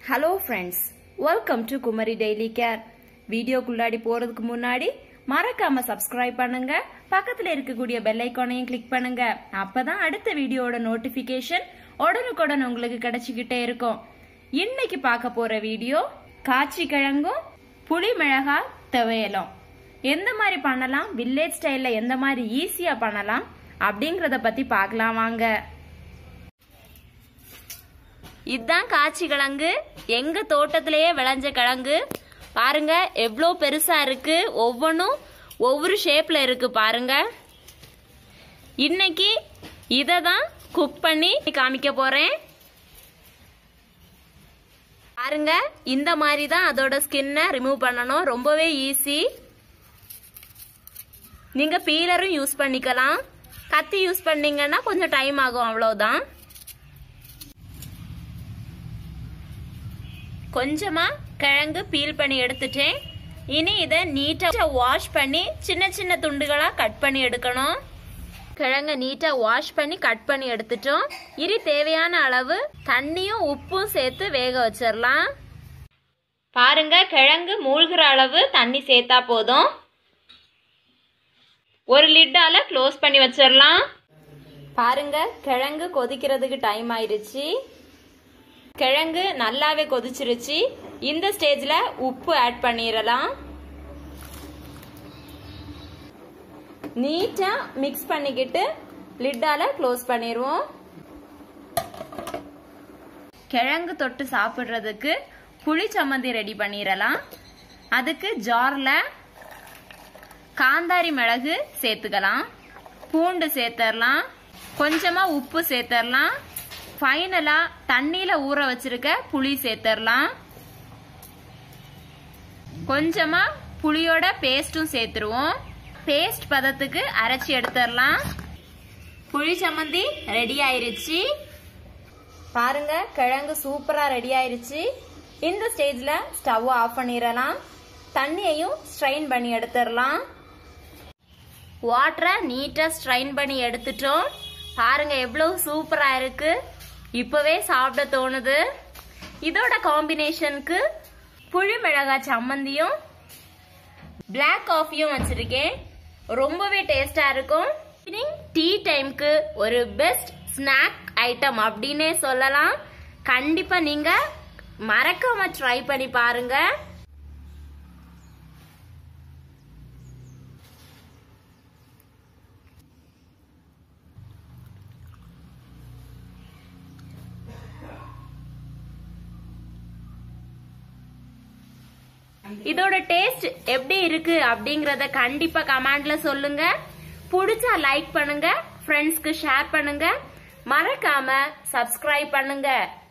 hello friends welcome to Kumari daily care வீடியோக்குள்ளாடி போறதுக்கு முன்னாடி மறக்காம சப்ஸ்கிரைப் பண்ணுங்க பக்கத்துல இருக்கக்கூடிய பெல் ஐக்கானையும் கிளிக் பண்ணுங்க அப்பதான் அடுத்த வீடியோட நோட்டிபிகேஷன் உடனுக்குடன் உங்களுக்கு கிடைச்சிக்கிட்டே இருக்கும் இன்னைக்கு பார்க்க போற வீடியோ காய்ச்சி கிழங்கும் புளி மிளகாய் துவையலும் எந்த மாதிரி பண்ணலாம் வில்லேஜ் ஸ்டைல்ல எந்த மாதிரி ஈஸியா பண்ணலாம் அப்படிங்கறத பத்தி பார்க்கலாம் வாங்க இதுதான் காய்ச்சி கிழங்கு எங்க தோட்டத்திலேயே விளைஞ்ச கிழங்கு பாருங்க எவ்வளோ பெருசா இருக்கு ஒவ்வொன்றும் ஒவ்வொரு ஷேப்ல இருக்கு பாருங்க இன்னைக்கு இதை தான் குக் பண்ணி காமிக்க போறேன் பாருங்க இந்த மாதிரி தான் அதோட ஸ்கின்னை ரிமூவ் பண்ணணும் ரொம்பவே ஈஸி நீங்க பீலரும் யூஸ் பண்ணிக்கலாம் கத்தி யூஸ் பண்ணீங்கன்னா கொஞ்சம் டைம் ஆகும் அவ்வளவுதான் கொஞ்சமா கிழங்கு பீல் பண்ணி எடுத்துட்டேன் இனி இதை நீட்டா வாஷ் பண்ணி சின்ன சின்ன துண்டுகளா கட் பண்ணி எடுக்கணும் கிழங்க நீட்டா வாஷ் பண்ணி கட் பண்ணி எடுத்துட்டோம் இனி தேவையான அளவு தண்ணியும் உப்பும் சேர்த்து வேக வச்சிடலாம் பாருங்க கிழங்கு மூழ்கிற அளவு தண்ணி சேர்த்தா போதும் ஒரு லிட்டால க்ளோஸ் பண்ணி வச்சிடலாம் பாருங்க கிழங்கு கொதிக்கிறதுக்கு டைம் ஆயிருச்சு கிழங்கு நல்லாவே கொதிச்சிருச்சு இந்த ஸ்டேஜ்ல உப்பு ஆட் பண்ணிடலாம் நீட்டா மிக்ஸ் பண்ணிக்கிட்டு லிட்டால க்ளோஸ் பண்ணிடுவோம் கிழங்கு தொட்டு சாப்பிட்றதுக்கு புளி சம்மந்தி ரெடி பண்ணிடலாம் அதுக்கு ஜார்ல காந்தாரி மிளகு சேர்த்துக்கலாம் பூண்டு சேர்த்துடலாம் கொஞ்சமா உப்பு சேர்த்துடலாம் ஃபைனலா தண்ணியில ஊற வச்சிருக்க புளி சேர்த்துடலாம் கொஞ்சமா புளியோட பேஸ்டும் சேர்த்துருவோம் பேஸ்ட் பதத்துக்கு அரைச்சி எடுத்துடலாம் புளி சம்மந்தி ரெடி ஆயிருச்சு பாருங்க கிழங்கு சூப்பரா ரெடி ஆயிருச்சு இந்த ஸ்டேஜ்ல ஸ்டவ் ஆஃப் பண்ணிடலாம் தண்ணியையும் ஸ்ட்ரைன் பண்ணி எடுத்துடலாம் வாட்டரை நீட்டா ஸ்ட்ரைன் பண்ணி எடுத்துட்டோம் பாருங்க எவ்வளவு சூப்பரா இருக்கு இப்பவே சாப்பிட தோணுது இதோட காம்பினேஷனுக்கு புளி மிளகாய் சம்மந்தியும் பிளாக் காஃபியும் வச்சிருக்கேன் ரொம்பவே டேஸ்டா இருக்கும் டீ டைம்க்கு ஒரு பெஸ்ட் ஸ்நாக் ஐட்டம் அப்படின்னே சொல்லலாம் கண்டிப்பா நீங்க மறக்காம ட்ரை பண்ணி பாருங்க இதோட டேஸ்ட் எப்படி இருக்கு அப்படிங்கறத கண்டிப்பா கமெண்ட்ல சொல்லுங்க பிடிச்சா லைக் பண்ணுங்க ஃப்ரெண்ட்ஸ்க்கு ஷேர் பண்ணுங்க மறக்காம சப்ஸ்கிரைப் பண்ணுங்க